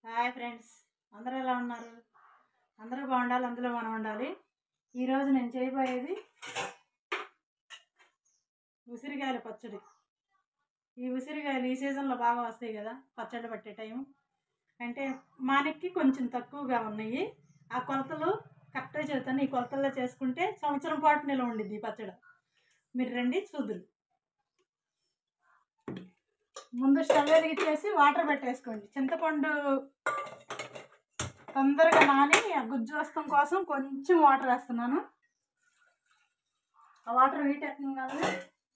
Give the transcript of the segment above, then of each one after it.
Hi friends అందరూ ఎలా ఉన్నారు అందరూ బాగుండాలి అందులో మనం ఉండాలి ఈరోజు నేను చేయబోయేది ఉసిరికాయల పచ్చడి ఈ ఉసిరికాయలు ఈ సీజన్లో బాగా వస్తాయి కదా పచ్చడి పట్టే టైం అంటే మానకి కొంచెం తక్కువగా ఉన్నాయి ఆ కొలతలు కరెక్ట్గా చెబుతాను ఈ కొలతల్లో చేసుకుంటే సంవత్సరం పాటు నిల్వ ఉండిద్ది ఈ పచ్చడి మీరు రండి చూదురు ముందు స్టవ్ వెలిగించేసి వాటర్ పెట్టేసుకోండి చింతపండు తొందరగా నాని ఆ గుజ్జు వస్తం కోసం కొంచెం వాటర్ వేస్తున్నాను ఆ వాటర్ హీట్ ఎక్కగానే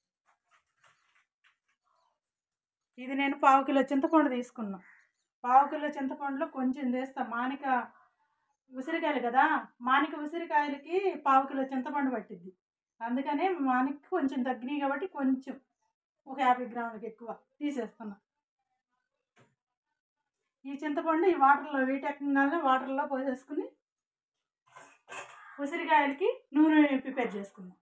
ఇది నేను పావు కిలో చింతపండు తీసుకున్నా పావు కిలో చింతపండులో కొంచెం వేస్తా మానిక ఉసిరికాయలు కదా మానిక ఉసిరికాయలకి పావు కిలో చింతపండు పట్టిద్ది అందుకనే మానిక కొంచెం తగ్గినాయి కాబట్టి కొంచెం ఒక యాభై గ్రాములకి ఎక్కువ తీసేస్తున్నా ఈ చింతపండు ఈ వాటర్లో వీటెక్కగానే వాటర్లో పోసేసుకుని ఉసిరికాయలకి నూనె ప్రిపేర్ చేసుకుందాం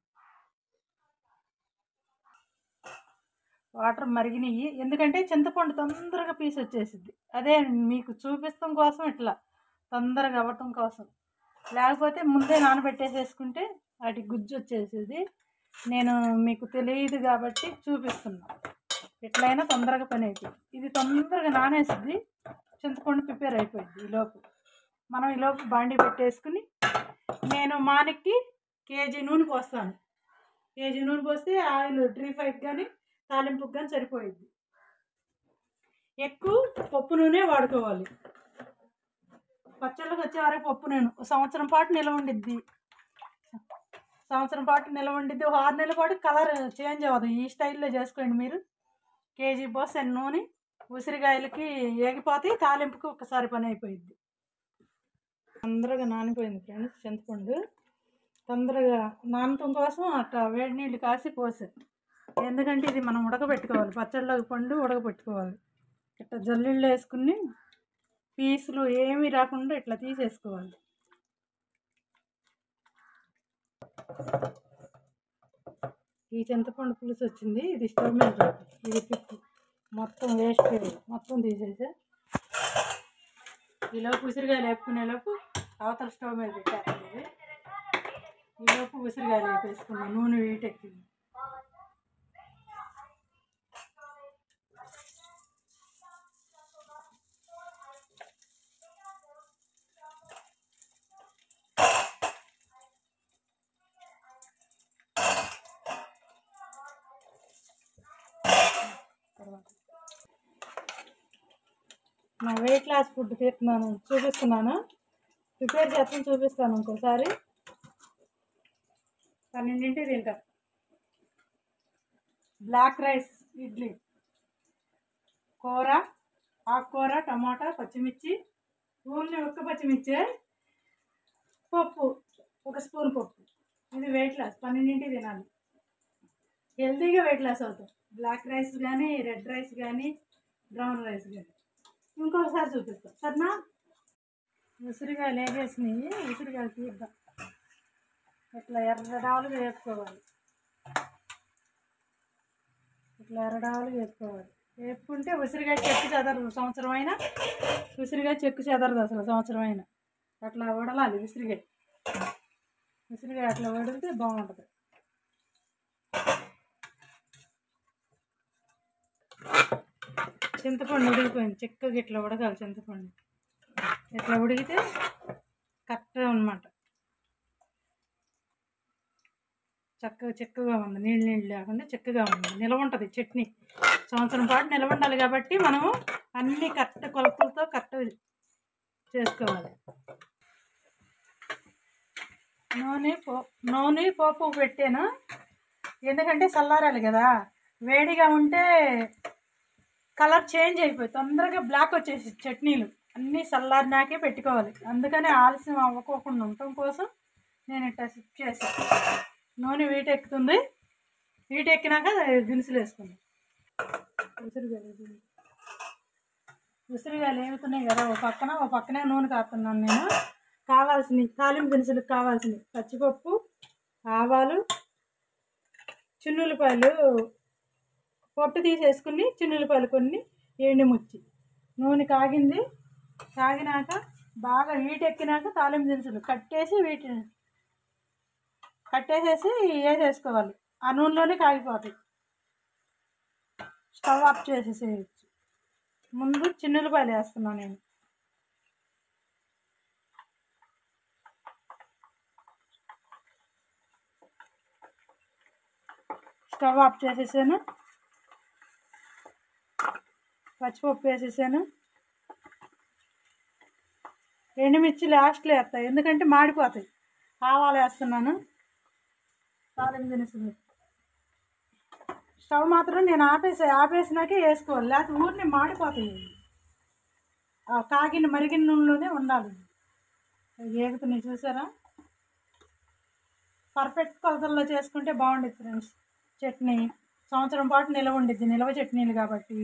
వాటర్ మరిగినాయి ఎందుకంటే చింతపండు తొందరగా పీస్ వచ్చేసిద్ది అదే మీకు చూపిస్తాం కోసం ఇట్లా తొందరగా అవ్వటం కోసం లేకపోతే ముందే నానబెట్టేసేసుకుంటే వాటి గుజ్జు వచ్చేసేది నేను మీకు తెలియదు కాబట్టి చూపిస్తున్నా ఎట్లయినా తొందరగా పని అయిపోయింది ఇది తొందరగా నానేసిద్ది చింతపండు ప్రిపేర్ అయిపోయింది ఈలోపు మనం ఈలోపు బాండి పెట్టేసుకుని నేను మానికి కేజీ నూనె పోస్తాను కేజీ నూనె పోస్తే ఆయిల్ డ్రీ ఫ్రైకి కానీ తాలింపుకి కానీ సరిపోయిద్ది ఎక్కువ పప్పు నూనె వాడుకోవాలి పచ్చళ్ళకి వచ్చే వరకు పప్పు నూనె ఒక సంవత్సరం పాటు నిల్వ ఉండిద్ది సంవత్సరం పాటు నిల్వ ఉండిద్ది ఒక ఆరు నెలల పాటు కలర్ చేంజ్ అవ్వదు ఈ స్టైల్లో చేసుకోండి మీరు కేజీ పోసే నూనె ఉసిరికాయలకి ఏగిపోతే తాలింపుకి ఒకసారి పని అయిపోయింది తొందరగా నానిపోయింది ఫ్రెండ్స్ చింతపండు తొందరగా నానటం కోసం అట్లా వేడి నీళ్ళు కాసి పోసాను ఎందుకంటే ఇది మనం ఉడకబెట్టుకోవాలి పచ్చళ్ళకి పండు ఉడకబెట్టుకోవాలి ఇట్లా జల్లీళ్ళు వేసుకుని పీసులు ఏమీ రాకుండా ఇట్లా తీసేసుకోవాలి ఈ చింతపండు పులుసు వచ్చింది ఇది స్టవ్ మీద పెట్టు. ఇది పిప్పి మొత్తం వేస్ట్ మొత్తం తీసేసా ఈలోపు ఉసిరికాయలు వేపుకునేలోపు అవతల స్టవ్ మీద పెట్టేస్తాను ఇది ఈలోపు ఉసిరికాయలు వేపేసుకున్నాను నూనె వీటెక్కింది తర్వాత నా వెయిట్ లాస్ ఫుడ్ తీస్తున్నాను చూపిస్తున్నాను ప్రిపేర్ చేస్తాను చూపిస్తాను ఇంకోసారి పన్నెండింటి తింటా బ్లాక్ రైస్ ఇడ్లీ కూర ఆకుకూర టమాటా పచ్చిమిర్చి ఓన్లీ ఒక్క పచ్చిమిర్చి పప్పు ఒక స్పూన్ పప్పు ఇది వెయిట్ లాస్ పన్నెండింటి తినాలి హెల్తీగా వెయిట్ లాస్ అవుతాం బ్లాక్ రైస్ కానీ రెడ్ రైస్ కానీ బ్రౌన్ రైస్ కానీ ఇంకొకసారి చూపిస్తాం సరేనా ఉసిరికాయలు వేసేసినాయి ఉసిరికాయలు తీద్దాం ఇట్లా ఎర్రడాలుగా వేసుకోవాలి ఇట్లా ఎర్రడాలుగా వేసుకోవాలి వేపుకుంటే ఉసిరికాయ చెక్కు చెదరదు సంవత్సరం అయినా ఉసిరికాయ చెక్కు చెదరదు అసలు సంవత్సరం అయినా అట్లా వడలాలి ఉసిరికాయ ఉసిరికాయ అట్లా వడితే బాగుంటుంది చింతపండు ఉడికిపోయింది చిక్కగా ఇట్లా ఉడకాలి చింతపండు ఇట్లా ఉడికితే కరెక్ట్ అనమాట చక్కగా చిక్కగా ఉంది నీళ్ళు నీళ్ళు లేకుండా చిక్కగా ఉంది నిలవ ఉంటుంది చట్నీ సంవత్సరం పాటు నిలవ ఉండాలి కాబట్టి మనము అన్ని కరెక్ట్ కొలతలతో కరెక్ట్ చేసుకోవాలి నూనె పో నూనె పోపు పెట్టాను ఎందుకంటే చల్లారాలి కదా వేడిగా ఉంటే కలర్ చేంజ్ అయిపోయి తొందరగా బ్లాక్ వచ్చేసి చట్నీలు అన్నీ చల్లారినాకే పెట్టుకోవాలి అందుకని ఆలస్యం అవ్వకోకుండా ఉండటం కోసం నేను ఇట్లా సిప్ చేశాను నూనె వీటెక్కుతుంది వీటెక్కినాక దినుసులు వేసుకుందాం ఉసిరికాయలు ఉసిరికాయలు ఏముతున్నాయి కదా ఓ పక్కన ఓ పక్కనే నూనె కాస్తున్నాను నేను కావాల్సినవి తాలింపు దినుసులకు కావాల్సినవి పచ్చిపప్పు ఆవాలు చిన్నులపాయలు పొట్టు తీసేసుకుని చిన్నులపాయలు కొన్ని ఎండుమిర్చి నూనె కాగింది కాగినాక బాగా హీట్ ఎక్కినాక తాలింపు దినుసులు కట్టేసి వీటిని కట్టేసేసి వేసేసుకోవాలి ఆ నూనెలోనే కాగిపోతాయి స్టవ్ ఆఫ్ చేసేసేయచ్చు ముందు చిన్నులపాయలు వేస్తున్నాను నేను స్టవ్ ఆఫ్ చేసేసాను పచ్చిపప్పు వేసేసాను ఎండుమిర్చి లాస్ట్లో వేస్తాయి ఎందుకంటే మాడిపోతాయి ఆవాలు వేస్తున్నాను తాలింపు దినుసులు స్టవ్ మాత్రం నేను ఆపేసా ఆపేసినాకే వేసుకోవాలి లేకపోతే ఊరిని మాడిపోతాయి ఆ కాగిన మరిగిన నూనెలోనే ఉండాలి ఏగుతున్నాయి చూసారా పర్ఫెక్ట్ కొలతల్లో చేసుకుంటే బాగుండేది ఫ్రెండ్స్ చట్నీ సంవత్సరం పాటు నిలవ ఉండిద్ది నిలవ చట్నీలు కాబట్టి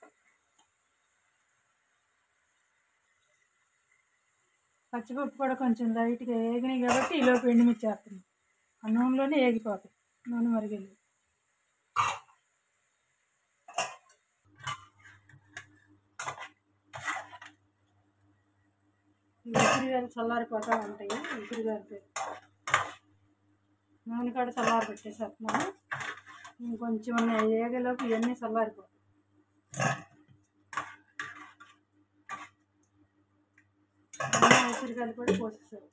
పచ్చిపప్పు కూడా కొంచెం లైట్గా ఏగినాయి కాబట్టి ఈలోపు ఎండుమిర్చి వేస్తున్నాం ఆ నూనెలోనే ఏగిపోతాయి నూనె మరిగేది ఉసిరిగాయలు చల్లారిపోతా ఉంటాయి ఉసిరిగాయలు నూనె కాడ చల్లారి పెట్టేసేస్తున్నాను ఇంకొంచెం ఉన్నాయి ఏగలోపు ఇవన్నీ చల్లారిపోతాయి అన్నీ ఉసిరికాయలు కూడా పోసేసారు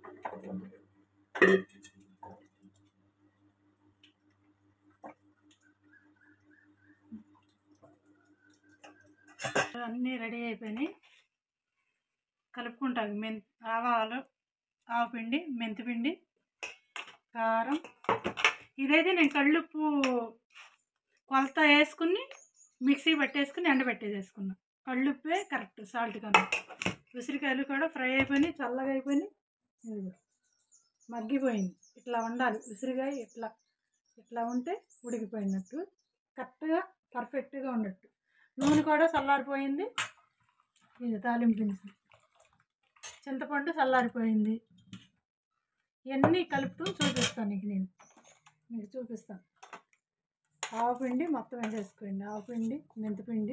అన్నీ రెడీ అయిపోయినాయి కలుపుకుంటాం మెన్ ఆవాలు ఆవపిండి మెంతిపిండి కారం ఇదైతే నేను కళ్ళుప్పు కొలత వేసుకుని మిక్సీ పట్టేసుకుని ఎండబెట్టేసేసుకున్నా కళ్ళుప్పే కరెక్ట్ సాల్ట్ కన్నా ఉసిరికాయలు కూడా ఫ్రై అయిపోయినాయి చల్లగా అయిపోయినాయి ఇదిగో మగ్గిపోయింది ఇట్లా ఉండాలి ఉసిరికాయ ఇట్లా ఇట్లా ఉంటే ఉడికిపోయినట్టు కరెక్ట్గా పర్ఫెక్ట్గా ఉన్నట్టు నూనె కూడా చల్లారిపోయింది ఇది తాలింపు దినుసులు చింతపండు చల్లారిపోయింది ఇవన్నీ కలుపుతూ చూపిస్తాను నీకు నేను మీకు చూపిస్తాను ఆవపిండి మొత్తం వేసేసుకోండి ఆవపిండి మెంతిపిండి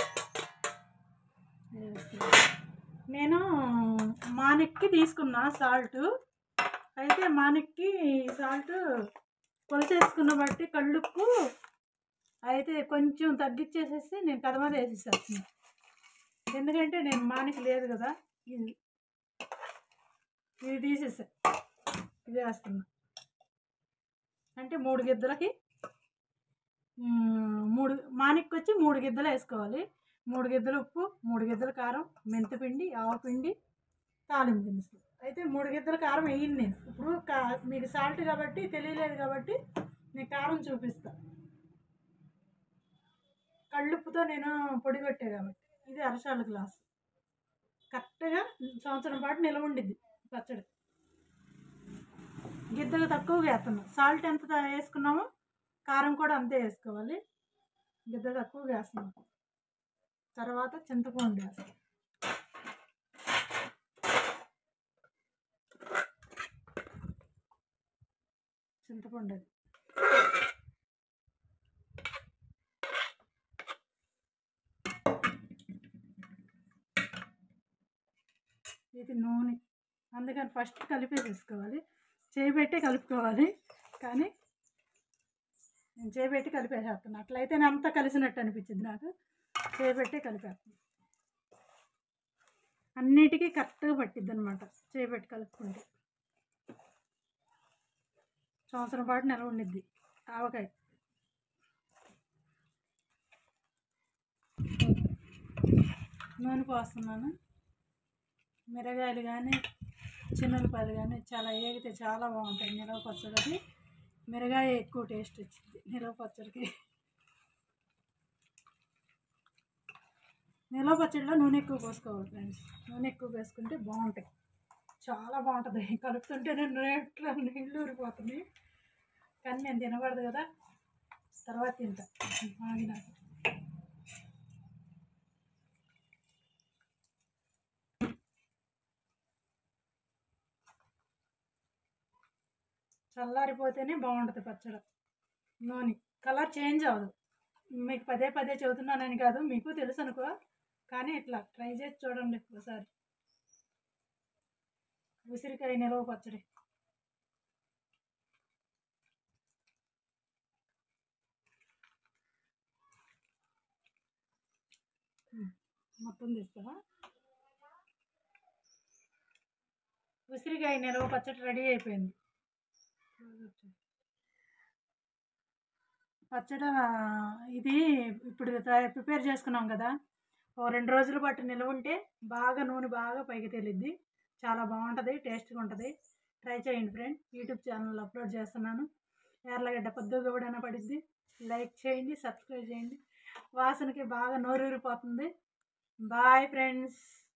వేసుకోండి. నేను మానిక్కి తీసుకున్నా సాల్ట్ అయితే మానిక్కి సాల్ట్ కొలిసేసుకున్న బట్టి కళ్ళుప్పు అయితే కొంచెం తగ్గించేసేసి నేను కదమద వేసేసేస్తున్నా ఎందుకంటే నేను మానికి లేదు కదా ఇది ఇది తీసేసా ఇది వేస్తున్నా అంటే మూడు గిద్దలకి మ్, మూడు మానికి వచ్చి మూడు గిద్దలు వేసుకోవాలి మూడు గిద్దలు ఉప్పు మూడు గిద్దలు కారం మెంతిపిండి ఆవపిండి తాలింపు దినుసులు అయితే మూడు గిద్దల కారం వేయను నేను ఇప్పుడు కా మీకు సాల్ట్ కాబట్టి తెలియలేదు కాబట్టి నేను కారం చూపిస్తా కళ్ళుప్పుతో నేను పొడి కొట్టే కాబట్టి ఇది అరసాల గ్లాస్ కరెక్ట్గా సంవత్సరం పాటు నిలవ ఉండిద్ది పచ్చడి గిద్దలు తక్కువగా వేస్తున్నాం సాల్ట్ ఎంత త- వేసుకున్నామో కారం కూడా అంతే వేసుకోవాలి గిద్దలు తక్కువగా వేస్తున్నాం తర్వాత చింతపండు వేస్తాం చింతపండు అది ఇది నూనె అందుకని ఫస్ట్ కలిపేసేసుకోవాలి చేయబెట్టే కలుపుకోవాలి కానీ నేను చేయబెట్టి కలిపేసేస్తాను అట్లయితే నేను అంతా కలిసినట్టు అనిపించింది నాకు చేయబెట్టే కలిపేస్తాను అన్నిటికీ కరెక్ట్గా పట్టిద్ది అనమాట చేయబెట్టి కలుపుకుంటే సంవత్సరం పాటు నెల ఉండిద్ది ఆవకాయ నూనె పోస్తున్నాను మిరగాయలు కానీ చిన్నపాయలు కానీ చాలా ఏగితే చాలా బాగుంటాయి నిలవ పచ్చడికి మిరగాయ ఎక్కువ టేస్ట్ వచ్చింది నిలవ పచ్చడికి నిలవ పచ్చడిలో నూనె ఎక్కువ పోసుకోవాలి ఫ్రెండ్స్ నూనె ఎక్కువ వేసుకుంటే బాగుంటాయి చాలా బాగుంటుంది కలుపుతుంటే నేను ఎట్లా నీళ్ళు ఊరిపోతుంది కానీ నేను తినకూడదు కదా తర్వాత తింటా ఆగినాక చల్లారిపోతేనే బాగుంటుంది పచ్చడి నూనె కలర్ చేంజ్ అవ్వదు మీకు పదే పదే చెబుతున్నానని కాదు మీకు తెలుసు అనుకో కానీ ఇట్లా ట్రై చేసి చూడండి ఒకసారి ఉసిరికాయ నిలవ పచ్చడి ఉమ్, మొత్తం తీస్తావా ఉసిరికాయ నిలవ పచ్చడి రెడీ అయిపోయింది పచ్చడి ఆ, ఇది ఇప్పుడు తయా- ప్రిపేర్ చేసుకున్నాం కదా ఓ రెండు రోజుల పాటు నిల్వ ఉంటే బాగా నూనె బాగా పైకి తేలిద్ది చాలా బాగుంటుంది టేస్ట్గా ఉంటుంది ట్రై చేయండి ఫ్రెండ్ యూట్యూబ్ ఛానల్ అప్లోడ్ చేస్తున్నాను ఎర్రగడ్డ పొద్దుగా కూడా పడిద్ది లైక్ చేయండి సబ్స్క్రైబ్ చేయండి వాసనకి బాగా నోరూరిపోతుంది బాయ్ ఫ్రెండ్స్